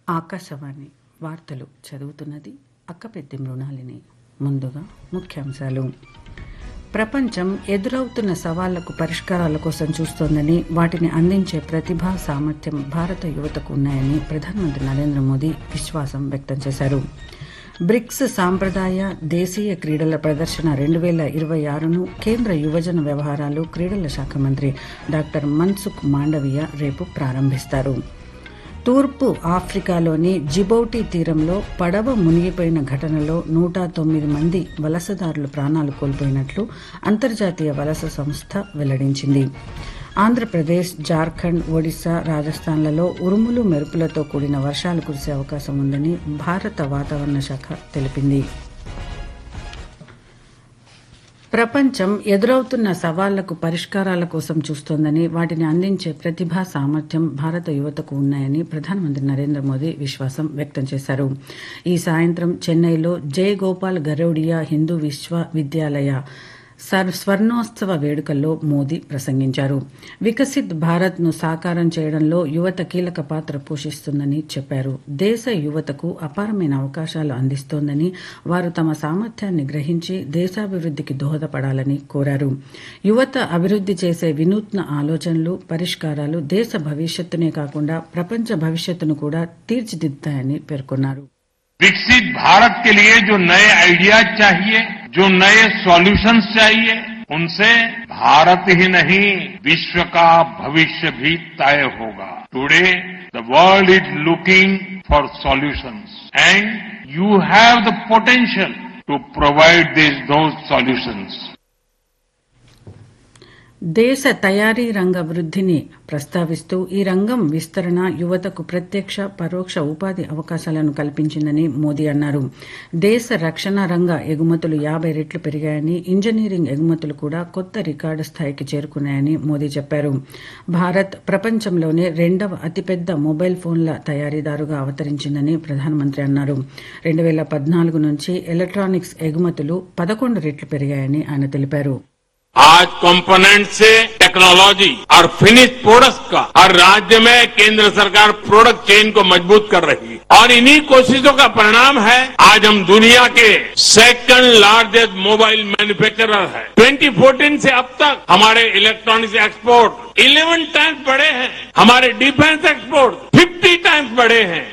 ఆకాశవాణి వార్తలు చదువుతున్నది అక్కపెద్ది మృణాలిని ముందుగా ముఖ్యాంశాలు ప్రపంచం ఎదురవుతున్న సవాళ్లకు పరిష్కారాల కోసం చూస్తోందని వాటిని అందించే ప్రతిభ సామర్థ్యం భారత యువతకు ఉన్నాయని ప్రధానమంత్రి నరేంద్ర మోదీ విశ్వాసం వ్యక్తం చేశారు బ్రిక్స్ సాంప్రదాయ దేశీయ క్రీడల ప్రదర్శన రెండు వేల ఇరవై ఆరును కేంద్ర యువజన వ్యవహారాలు క్రీడల శాఖ మంత్రి డాక్టర్ మన్సుఖ్ మాండవీయ రేపు ప్రారంభిస్తారు తూర్పు ఆఫ్రికాలోని జిబౌటి తీరంలో పడవ మునిగిపోయిన ఘటనలో నూట తొమ్మిది మంది వలసదారులు ప్రాణాలు కోల్పోయినట్లు అంతర్జాతీయ వలస సంస్థ వెల్లడించింది ఆంధ్రప్రదేశ్ జార్ఖండ్ ఒడిశా రాజస్థాన్లలో ఉరుములు మెరుపులతో కూడిన వర్షాలు కురిసే అవకాశం ఉందని భారత వాతావరణ శాఖ తెలిపింది ప్రపంచం ఎదురవుతున్న సవాళ్లకు పరిష్కారాల కోసం చూస్తోందని వాటిని అందించే ప్రతిభ సామర్థ్యం భారత యువతకు ఉన్నాయని ప్రధానమంత్రి నరేంద్ర మోదీ విశ్వాసం వ్యక్తం చేశారు ఈ సాయంత్రం చెన్నైలో జయగోపాల్ గరౌడియా హిందూ విశ్వవిద్యాలయ స్వర్ణోత్సవ వేడుకల్లో మోదీ ప్రసంగించారు వికసిత్ భారత్ ను సాకారం చేయడంలో యువత కీలక పాత్ర పోషిస్తుందని చెప్పారు దేశ యువతకు అపారమైన అవకాశాలు అందిస్తోందని వారు తమ సామర్థ్యాన్ని గ్రహించి దేశాభివృద్ధికి దోహదపడాలని కోరారు యువత అభివృద్ది చేసే వినూత్న ఆలోచనలు పరిష్కారాలు దేశ భవిష్యత్తునే కాకుండా ప్రపంచ భవిష్యత్తును కూడా తీర్చిదిద్దాయని పేర్కొన్నారు विकसित भारत के लिए जो नए आइडियाज चाहिए जो नए सॉल्यूशंस चाहिए उनसे भारत ही नहीं विश्व का भविष्य भी तय होगा today the world is looking for solutions and you have the potential to provide this those solutions దేశ తయారీ రంగ వృద్ధిని ప్రస్తావిస్తూ ఈ రంగం విస్తరణ యువతకు ప్రత్యక్ష పరోక్ష ఉపాధి అవకాశాలను కల్పించిందని మోదీ అన్నారు దేశ రక్షణ రంగ ఎగుమతులు యాబై రెట్లు పెరిగాయని ఇంజనీరింగ్ ఎగుమతులు కూడా కొత్త రికార్డు స్థాయికి చేరుకున్నాయని మోదీ చెప్పారు భారత్ ప్రపంచంలోనే రెండవ అతిపెద్ద మొబైల్ ఫోన్ల తయారీదారుగా అవతరించిందని ప్రధానమంత్రి అన్నారు రెండు వేల పద్నాలుగు నుంచి ఎలక్ట్రానిక్స్ ఎగుమతులు పదకొండు రెట్లు పెరిగాయని ఆయన తెలిపారు आज कंपोनेंट से टेक्नोलॉजी और फिनिश प्रोडक्ट्स का हर राज्य में केंद्र सरकार प्रोडक्ट चेन को मजबूत कर रही है और इन्हीं कोशिशों का परिणाम है आज हम दुनिया के सेकंड लार्जेस्ट मोबाइल मैन्युफैक्चरर है 2014 से अब तक हमारे इलेक्ट्रॉनिक्स एक्सपोर्ट 11 टाइम्स बढ़े हैं हमारे डिफेंस एक्सपोर्ट 50 टाइम्स बढ़े हैं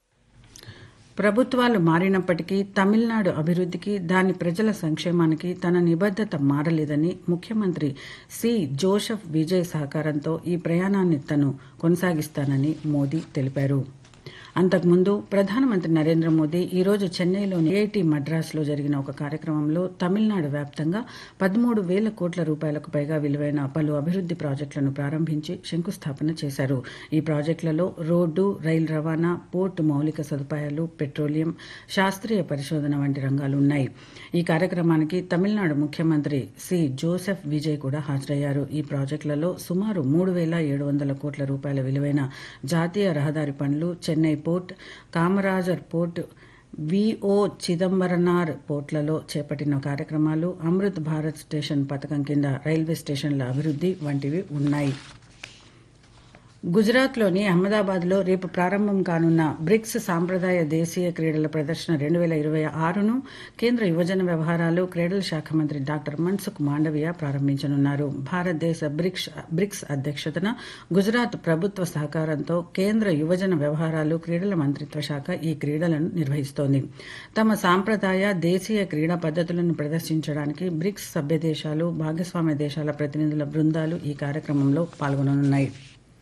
ప్రభుత్వాలు మారినప్పటికీ తమిళనాడు అభివృద్ధికి దాని ప్రజల సంక్షేమానికి తన నిబద్దత మారలేదని ముఖ్యమంత్రి సి జోసెఫ్ విజయ్ సహకారంతో ఈ ప్రయాణాన్ని తను కొనసాగిస్తానని మోదీ తెలిపారు అంతకుముందు ప్రధానమంత్రి నరేంద్ర మోదీ ఈ రోజు చెన్నైలోని ఐఐటి మద్రాసులో జరిగిన ఒక కార్యక్రమంలో తమిళనాడు వ్యాప్తంగా పదమూడు వేల కోట్ల రూపాయలకు పైగా విలువైన పలు అభివృద్ది ప్రాజెక్టులను ప్రారంభించి శంకుస్థాపన చేశారు ఈ ప్రాజెక్టులలో రోడ్డు రైలు రవాణా పోర్టు మౌలిక సదుపాయాలు పెట్రోలియం శాస్త్రీయ పరిశోధన వంటి రంగాలు ఉన్నాయి ఈ కార్యక్రమానికి తమిళనాడు ముఖ్యమంత్రి సి జోసెఫ్ విజయ్ కూడా హాజరయ్యారు ఈ ప్రాజెక్టులలో సుమారు మూడు వేల ఏడు వందల కోట్ల రూపాయల విలువైన జాతీయ రహదారి పనులు Chennai port Kamarajar port V O Chidambaranar పోర్ట్లలో చేపట్టిన కార్యక్రమాలు అమృత్ భారత్ స్టేషన్ పథకం కింద రైల్వే స్టేషన్ల అభివృద్ది వంటివి ఉన్నాయి గుజరాత్లోని అహ్మదాబాద్లో రేపు ప్రారంభం కానున్న బ్రిక్స్ సాంప్రదాయ దేశీయ క్రీడల ప్రదర్శన రెండు వేల ఇరవై ఆరును కేంద్ర యువజన వ్యవహారాలు క్రీడల శాఖ మంత్రి డాక్టర్ మన్సుఖ్ మాండవీయ ప్రారంభించనున్నారు భారతదేశ బ్రిక్స్ బ్రిక్స్ అధ్యక్షతన గుజరాత్ ప్రభుత్వ సహకారంతో కేంద్ర యువజన వ్యవహారాలు క్రీడల మంత్రిత్వ శాఖ ఈ క్రీడలను నిర్వహిస్తోంది తమ సాంప్రదాయ దేశీయ క్రీడా పద్ధతులను ప్రదర్శించడానికి బ్రిక్స్ సభ్య దేశాలు భాగస్వామ్య దేశాల ప్రతినిధుల బృందాలు ఈ కార్యక్రమంలో పాల్గొననున్నాయి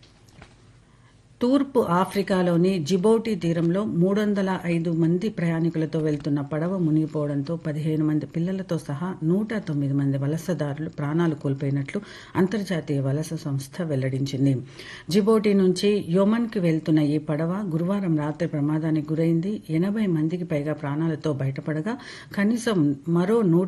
తూర్పు ఆఫ్రికాలోని జిబౌటి తీరంలో మూడు వందల ఐదు మంది ప్రయాణికులతో వెళ్తున్న పడవ మునిగిపోవడంతో పదిహేను మంది పిల్లలతో సహా నూట తొమ్మిది మంది వలసదారులు ప్రాణాలు కోల్పోయినట్లు అంతర్జాతీయ వలస సంస్థ వెల్లడించింది జిబౌటి నుంచి యొమన్కి వెళ్తున్న ఈ పడవ గురువారం రాత్రి ప్రమాదానికి గురైంది ఎనభై మందికి పైగా ప్రాణాలతో బయటపడగా కనీసం మరో నూట